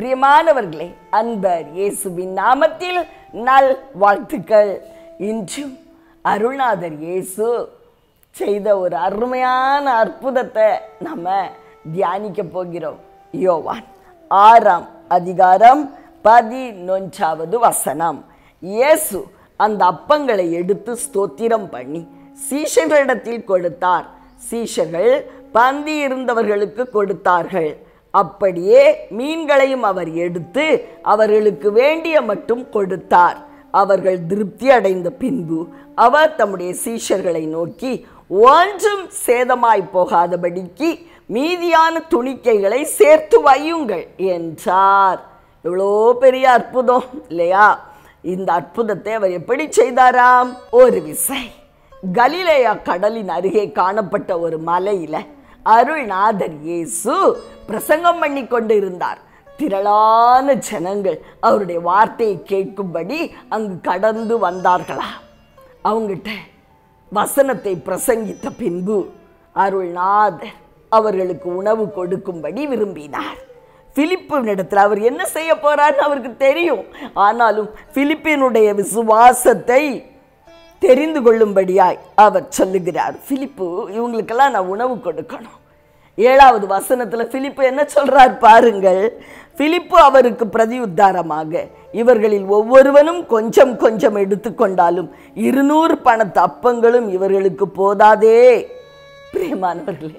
பிரியமானவர்களே அன்பர் இயேசுவின் நாமத்தில் நல் வாழ்த்துக்கள் இன்றும் அருள்நாதர் இயேசு செய்த ஒரு அருமையான அற்புதத்தை நம்ம தியானிக்க போகிறோம் யோவான் ஆறாம் அதிகாரம் பதினொன்றாவது வசனம் இயேசு அந்த அப்பங்களை எடுத்து ஸ்தோத்திரம் பண்ணி சீஷர்களிடத்தில் கொடுத்தார் சீஷர்கள் பந்தி இருந்தவர்களுக்கு கொடுத்தார்கள் அப்படியே மீன்களையும் அவர் எடுத்து அவர்களுக்கு வேண்டிய மட்டும் கொடுத்தார் அவர்கள் திருப்தி அடைந்த பின்பு அவர் தம்முடைய சீஷர்களை நோக்கி ஒன்றும் சேதமாய் போகாதபடிக்கு மீதியான துணிக்கைகளை சேர்த்து வையுங்கள் என்றார் எவ்வளோ பெரிய அற்புதம் இல்லையா இந்த அற்புதத்தை அவர் எப்படி செய்தாராம் ஒரு விசை கலிலேயா கடலின் அருகே காணப்பட்ட ஒரு மலையில அருள்நாதர் இயேசு பிரசங்கம் பண்ணி கொண்டு இருந்தார் திரளான ஜனங்கள் அவருடைய வார்த்தையை கேட்கும்படி அங்கு கடந்து வந்தார்களா அவங்கிட்ட வசனத்தை பிரசங்கித்த பின்பு அருள்நாதர் அவர்களுக்கு உணவு கொடுக்கும்படி விரும்பினார் பிலிப்பினிடத்தில் அவர் என்ன செய்ய போறார்னு அவருக்கு தெரியும் ஆனாலும் பிலிப்பினுடைய விசுவாசத்தை தெரிந்து கொள்ளும்படியாய் அவர் சொல்லுகிறார் பிலிப்பு இவங்களுக்கெல்லாம் நான் உணவு கொடுக்கணும் ஏழாவது வசனத்துல பிலிப்பு என்ன சொல்றார் பாருங்கள் பிலிப்பு அவருக்கு பிரதியுத்தாரமாக இவர்களில் ஒவ்வொருவனும் கொஞ்சம் கொஞ்சம் எடுத்துக்கொண்டாலும் இருநூறு பணத்து அப்பங்களும் இவர்களுக்கு போதாதே பிரியமானவர்களே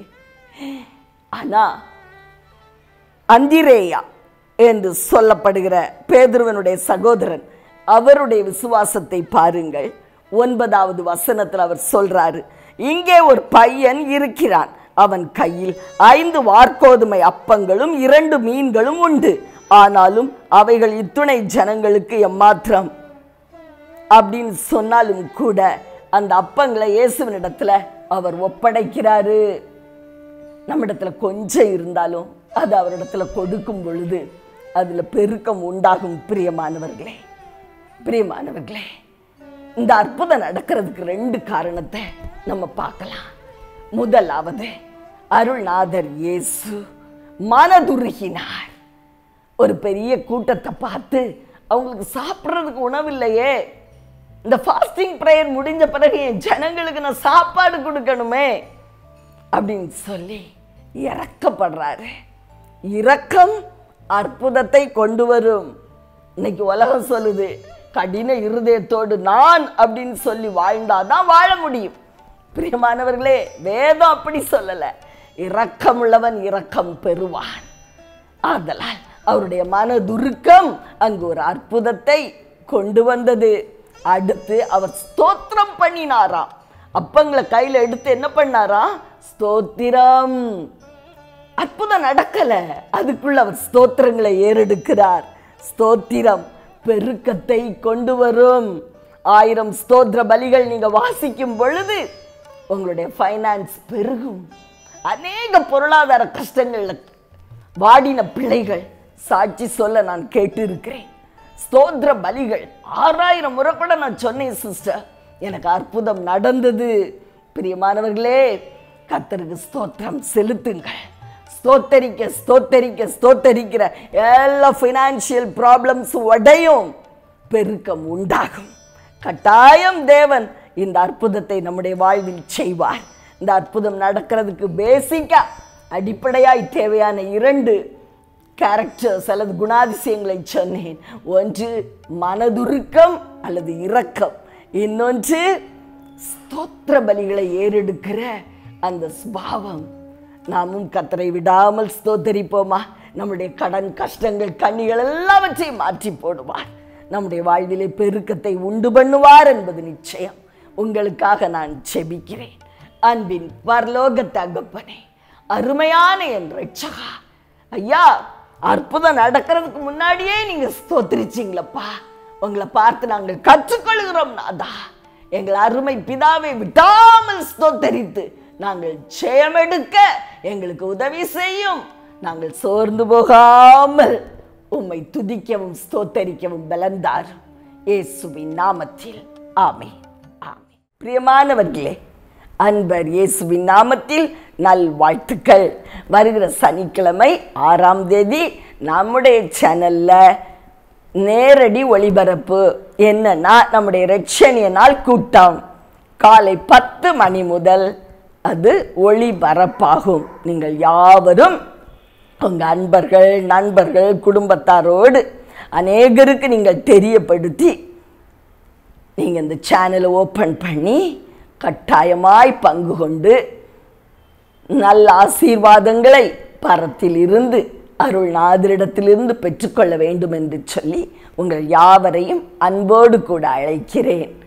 ஆனா அந்திரேயா என்று சொல்லப்படுகிற பேதுருவனுடைய சகோதரன் அவருடைய விசுவாசத்தை பாருங்கள் ஒன்பதாவது வசனத்தில் அவர் சொல்றாரு இங்கே ஒரு பையன் இருக்கிறான் அவன் கையில் ஐந்து வார்கோதுமை அப்பங்களும் இரண்டு மீன்களும் உண்டு ஆனாலும் அவைகள் இத்துணை ஜனங்களுக்கு எம்மாத்திரம் அப்படின்னு சொன்னாலும் கூட அந்த அப்பங்களை இயேசுவினிடத்துல அவர் ஒப்படைக்கிறாரு நம்மிடத்துல கொஞ்சம் இருந்தாலும் அது அவரிடத்துல கொடுக்கும் பொழுது அதுல பெருக்கம் உண்டாகும் பிரியமானவர்களே பிரியமானவர்களே இந்த அற்புதம் நடக்கிறதுக்கு ரெண்டு காரணத்தை நம்ம பார்க்கலாம் முதலாவது அருள்நாதர் இயேசு மனதுருகினார் ஒரு பெரிய கூட்டத்தை பார்த்து அவங்களுக்கு சாப்பிட்றதுக்கு உணவு இல்லையே இந்த ஃபாஸ்டிங் ப்ரேயர் முடிஞ்ச பிறகு என் ஜனங்களுக்கு நான் சாப்பாடு கொடுக்கணுமே அப்படின்னு சொல்லி இறக்கப்படுறாரு இரக்கம் அற்புதத்தை கொண்டு வரும் இன்னைக்கு உலகம் சொல்லுது கடின இருதயத்தோடு நான் அப்படின்னு சொல்லி வாழ்ந்தாதான் வாழ முடியும் பிரியமானவர்களே வேதம் அப்படி சொல்லல இரக்கமுள்ளவன் இரக்கம் பெறுவான் ஆதலால் அவருடைய மனதுருக்கம் அங்கு ஒரு அற்புதத்தை கொண்டு வந்தது அடுத்து அவர் ஸ்தோத்திரம் பண்ணினாராம் அப்பங்களை கையில எடுத்து என்ன பண்ணாராம் ஸ்தோத்திரம் அற்புதம் நடக்கல அதுக்குள்ள அவர் ஸ்தோத்திரங்களை ஏறெடுக்கிறார் ஸ்தோத்திரம் பெருக்கத்தை கொண்டு வரும் ஆயிரம் ஸ்தோத்திர பலிகள் நீங்க வாசிக்கும் பொழுது உங்களுடைய ஃபைனான்ஸ் பெருகும் அநேக பொருளாதார கஷ்டங்கள்ல வாடின பிள்ளைகள் சாட்சி சொல்ல நான் கேட்டு இருக்கிறேன் ஸ்தோத்திர பலிகள் ஆறாயிரம் முறை கூட நான் சொன்னேன் சிஸ்டர் எனக்கு அற்புதம் நடந்தது பிரியமானவர்களே கர்த்தருக்கு ஸ்தோத்திரம் செலுத்துங்கள் ஸ்தோத்தரிக்க ஸ்தோத்தரிக்க ஸ்தோத்தரிக்கிற எல்லா ஃபினான்ஷியல் ப்ராப்ளம்ஸ் உடையும் பெருக்கம் உண்டாகும் கட்டாயம் தேவன் இந்த அற்புதத்தை நம்முடைய வாழ்வில் செய்வார் இந்த அற்புதம் நடக்கிறதுக்கு பேசிக்கா அடிப்படையாய் தேவையான இரண்டு கேரக்டர்ஸ் அல்லது குணாதிசயங்களை சொன்னேன் ஒன்று மனதுருக்கம் அல்லது இரக்கம் இன்னொன்று ஸ்தோத்திர பலிகளை ஏறெடுக்கிற அந்த ஸ்பாவம் நாமும் கத்தரை விடாமல் ஸ்தோத்தரிப்போமா நம்முடைய கடன் கஷ்டங்கள் கண்ணிகள் எல்லாவற்றையும் மாற்றி போடுவார் நம்முடைய வாழ்விலே பெருக்கத்தை உண்டு பண்ணுவார் என்பது நிச்சயம் உங்களுக்காக நான் செபிக்கிறேன் அன்பின் பரலோக தகப்பனே அருமையான என் ரட்சகா ஐயா அற்புதம் நடக்கிறதுக்கு முன்னாடியே நீங்க ஸ்தோத்திரிச்சிங்களப்பா உங்களை பார்த்து நாங்கள் கற்றுக்கொள்கிறோம் நாதா எங்கள் அருமை பிதாவை விடாமல் ஸ்தோத்தரித்து நாங்கள் ஜெயமெடுக்க எங்களுக்கு உதவி செய்யும் நாங்கள் சோர்ந்து போகாமல் உம்மை துதிக்கவும் ஸ்தோத்தரிக்கவும் பலந்தாரும் இயேசுவின் நாமத்தில் ஆமே ஆமே பிரியமானவர்களே அன்பர் இயேசுவின் நாமத்தில் நல் வாழ்த்துக்கள் வருகிற சனிக்கிழமை ஆறாம் தேதி நம்முடைய சேனல்ல நேரடி ஒளிபரப்பு என்னன்னா நம்முடைய ரட்சணிய நாள் கூட்டம் காலை பத்து மணி முதல் அது ஒளிபரப்பாகும் நீங்கள் யாவரும் உங்கள் அன்பர்கள் நண்பர்கள் குடும்பத்தாரோடு அநேகருக்கு நீங்கள் தெரியப்படுத்தி நீங்கள் இந்த சேனலை ஓப்பன் பண்ணி கட்டாயமாய் பங்கு கொண்டு நல்ல ஆசீர்வாதங்களை பரத்தில் இருந்து அருள்நாதரிடத்திலிருந்து பெற்றுக்கொள்ள வேண்டும் என்று சொல்லி உங்கள் யாவரையும் அன்போடு கூட அழைக்கிறேன்